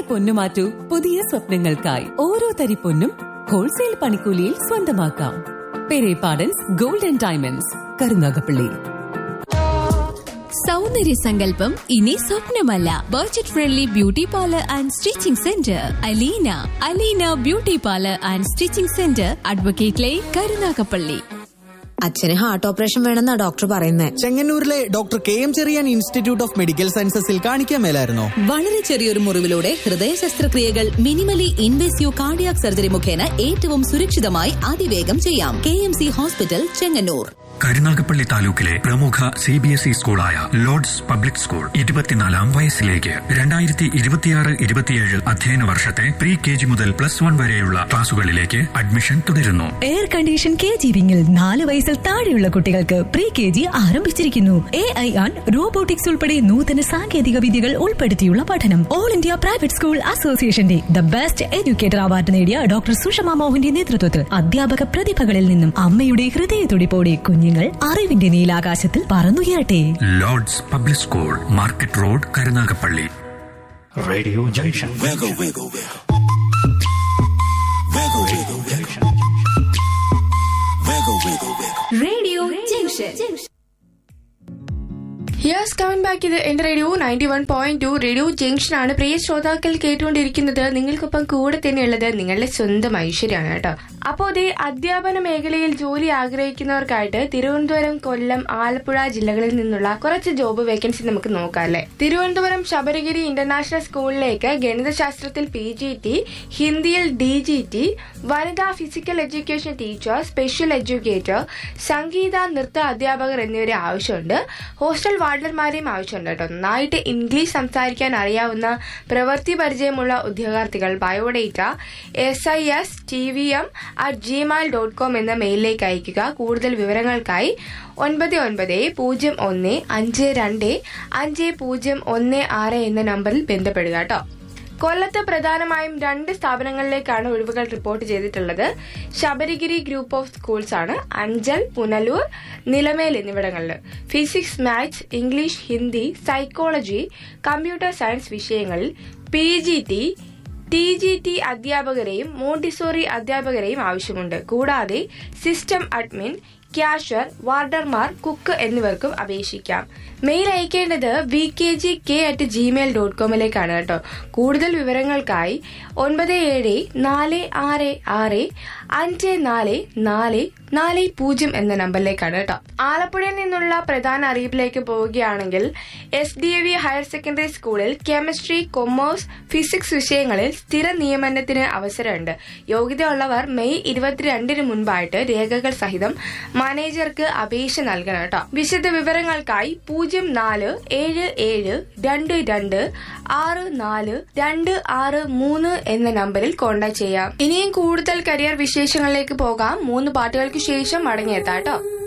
പൊന്നു മാറ്റൂ പുതിയ സ്വപ്നങ്ങൾക്കായി ഓരോ തരി പൊന്നും ഹോൾസെയിൽ പണിക്കൂലിയിൽ സ്വന്തമാക്കാം പെരേപാടൻസ് ഗോൾഡൻ ഡയമണ്ട്സ് കരുനാഗപ്പള്ളി സൗന്ദര്യ സങ്കല്പം ഇനി സ്വപ്നമല്ല budget friendly beauty parlour and stitching centre Aleena Aleena beauty parlour and stitching centre advocate line Karunagappally അച്ഛന് ഹാർട്ട് ഓപ്പറേഷൻ വേണമെന്നാ ഡോക്ടർ പറയുന്നത് ചെങ്ങന്നൂരിലെ doctor K M Cherian institute of medical സയൻസസിൽ കാണിക്കാൻ മേലായിരുന്നോ വളരെ ചെറിയൊരു മുറിവിലൂടെ ഹൃദയ ശസ്ത്രക്രിയകൾ മിനിമലി ഇൻവേസീവ് കാർഡിയാക് സർജറി മുഖേന ഏറ്റവും സുരക്ഷിതമായി അതിവേഗം ചെയ്യാം K M C hospital Chengannur Karunagappally താലൂക്കിലെ പ്രമുഖ സി ബി എസ് ഇ സ്കൂളായ ലോർഡ്സ് പബ്ലിക് സ്കൂൾ ഇരുപത്തിനാലാം വയസ്സിലേക്ക് രണ്ടായിരത്തി ഇരുപത്തിയാറ് ഇരുപത്തിയേഴ് അധ്യയന വർഷത്തെ പ്രീ കെ ജി മുതൽ പ്ലസ് വൺ വരെയുള്ള ക്ലാസുകളിലേക്ക് അഡ്മിഷൻ തുടരുന്നു എയർ കണ്ടീഷൻ കെ ജി വിങ്ങിൽ നാല് വയസ്സിൽ താഴെയുള്ള കുട്ടികൾക്ക് പ്രീ കെ ജി ആരംഭിച്ചിരിക്കുന്നു എ ഐ ആൻ റോബോട്ടിക്സ് ഉൾപ്പെടെ നൂതന സാങ്കേതിക വിദ്യകൾ ഉൾപ്പെടുത്തിയുള്ള പഠനം ഓൾ ഇന്ത്യ പ്രൈവറ്റ് സ്കൂൾ അസോസിയേഷന്റെ ദ ബെസ്റ്റ് എഡ്യൂക്കേറ്റർ അവാർഡ് നേടിയ ഡോക്ടർ സുഷമ മോഹന്റെ നേതൃത്വത്തിൽ അധ്യാപക പ്രതിഭകളിൽ നിന്നും അമ്മയുടെ ഹൃദയത്തുടിപ്പോടെ കുഞ്ഞുങ്ങൾ അറിവിന്റെ നീലാകാശത്തിൽ പറന്നുയരട്ടെ Lords public school market road Karunagappally Radio Junction. Wiggle, wiggle, wiggle. Wiggle, wiggle, wiggle. Wiggle, wiggle, wiggle. Radio junction yes come on back ഇത് എന്റെ radio ninety one point two radio junction ആണ് പ്രിയ ശ്രോതാക്കൾ കേട്ടുകൊണ്ടിരിക്കുന്നത് നിങ്ങൾക്കൊപ്പം കൂടെ തന്നെയുള്ളത് നിങ്ങളുടെ സ്വന്തം ഐശ്വര്യമാണ് കേട്ടോ അപ്പോൾ ഇതേ അധ്യാപന മേഖലയിൽ ജോലി ആഗ്രഹിക്കുന്നവർക്കായിട്ട് തിരുവനന്തപുരം കൊല്ലം ആലപ്പുഴ ജില്ലകളിൽ നിന്നുള്ള കുറച്ച് ജോബ് വേക്കൻസി നമുക്ക് നോക്കാം അല്ലേ തിരുവനന്തപുരം ശബരിഗിരി ഇന്റർനാഷണൽ സ്കൂളിലേക്ക് ഗണിതശാസ്ത്രത്തിൽ പി ജി ടി ഹിന്ദിയിൽ ഡി ജി ടി വനിതാ physical education teacher special educator സംഗീത നൃത്ത അധ്യാപകർ എന്നിവരെ ആവശ്യമുണ്ട് ഹോസ്റ്റൽ വാർഡന്മാരെയും ആവശ്യമുണ്ട് കേട്ടോ നന്നായിട്ട് ഇംഗ്ലീഷ് സംസാരിക്കാൻ അറിയാവുന്ന പ്രവൃത്തി പരിചയമുള്ള ഉദ്യോഗാർത്ഥികൾ biodata S I S T V M at Gmail dot com എന്ന മെയിലിലേക്ക് അയക്കുക കൂടുതൽ വിവരങ്ങൾക്കായി ഒൻപത് ഒൻപത് പൂജ്യം ഒന്ന് അഞ്ച് രണ്ട് അഞ്ച് പൂജ്യം ഒന്ന് ആറ് എന്ന നമ്പറിൽ ബന്ധപ്പെടുക കേട്ടോ കൊല്ലത്ത് പ്രധാനമായും രണ്ട് സ്ഥാപനങ്ങളിലേക്കാണ് ഒഴിവുകൾ റിപ്പോർട്ട് ചെയ്തിട്ടുള്ളത് ശബരിഗിരി ഗ്രൂപ്പ് ഓഫ് സ്കൂൾസ് ആണ് അഞ്ചൽ പുനലൂർ നിലമേൽ എന്നിവിടങ്ങളിൽ physics maths English Hindi psychology computer science വിഷയങ്ങളിൽ P G T T G T അധ്യാപകരെയും മോണ്ടിസോറി അധ്യാപകരെയും ആവശ്യമുണ്ട് കൂടാതെ system admin cashier warders cook എന്നിവർക്കും അപേക്ഷിക്കാം മെയിൽ അയക്കേണ്ടത് V K G K at Gmail dot കോമിലേക്കാണ് കേട്ടോ കൂടുതൽ വിവരങ്ങൾക്കായി ഒൻപത് ഏഴ് നാല് ആറ് ആറ് അഞ്ച് നാല് നാല് നാല് പൂജ്യം എന്ന നമ്പറിലേക്കാണ് കേട്ടോ ആലപ്പുഴയിൽ നിന്നുള്ള പ്രധാന അറിയിപ്പിലേക്ക് പോവുകയാണെങ്കിൽ S D A V higher secondary സ്കൂളിൽ കെമിസ്ട്രി കൊമേഴ്സ് ഫിസിക്സ് വിഷയങ്ങളിൽ സ്ഥിര നിയമനത്തിന് അവസരമുണ്ട് യോഗ്യതയുള്ളവർ മെയ് ഇരുപത്തിരണ്ടിന് മുൻപായിട്ട് രേഖകൾ സഹിതം മാനേജർക്ക് അപേക്ഷ നൽകണം കേട്ടോ വിശദ വിവരങ്ങൾക്കായി പൂജ്യം നാല് ഏഴ് ഏഴ് രണ്ട് രണ്ട് ആറ് നാല് രണ്ട് ആറ് മൂന്ന് എന്ന നമ്പറിൽ കോൺടാക്ട് ചെയ്യാം ഇനിയും കൂടുതൽ കരിയർ വിശേഷങ്ങളിലേക്ക് പോകാം മൂന്ന് പാട്ടുകൾക്ക് ശേഷം മടങ്ങിയെത്താം കേട്ടോ